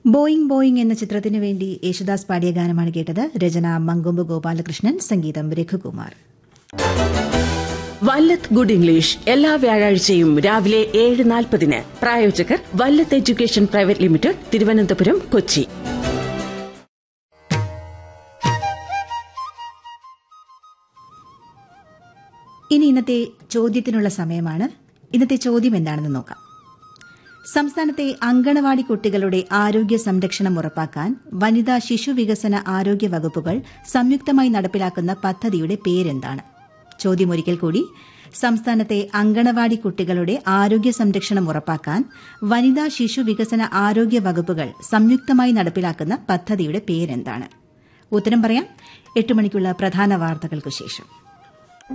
Boeing Boeing എന്ന ചിത്രത്തിനു വേണ്ടി യേശുദാസ് പാടിയ ഗാനമാണ് കേട്ടത് രചന മങ്കൊമ്പ് ഗോപാലകൃഷ്ണൻ സംഗീതം രഘുകുമാർ വല്ലത്ത് ഗുഡ് ഇംഗ്ലീഷ് എല്ലാ വ്യാഴാഴ്ചയും രാവിലെ ഏഴ് നാൽപ്പതിന് പ്രായോജകർ Vallath education private limited Thiruvananthapuram Kochi ഇനി ഇന്നത്തെ ചോദ്യത്തിനുള്ള സമയമാണ് ഇന്നത്തെ ചോദ്യം എന്താണെന്ന് നോക്കാം സംസ്ഥാനത്തെ അങ്കണവാടി കുട്ടികളുടെ ആരോഗ്യ സംരക്ഷണം ഉറപ്പാക്കാൻ വനിതാ ശിശു വികസന ആരോഗ്യ വകുപ്പുകൾ സംയുക്തമായി നടപ്പിലാക്കുന്ന പദ്ധതിയുടെ പേരെന്താണ് ചോദ്യം ഒരിക്കൽ കൂടി സംസ്ഥാനത്തെ അങ്കണവാടി കുട്ടികളുടെ ആരോഗ്യ സംരക്ഷണം ഉറപ്പാക്കാൻ വനിതാ ശിശു വികസന ആരോഗ്യ വകുപ്പുകൾ സംയുക്തമായി നടപ്പിലാക്കുന്ന പദ്ധതിയുടെ പേരെന്താണ് ഉത്തരം പറയാം എട്ട് മണിക്കുള്ള പ്രധാന വാർത്തകൾക്കു ശേഷം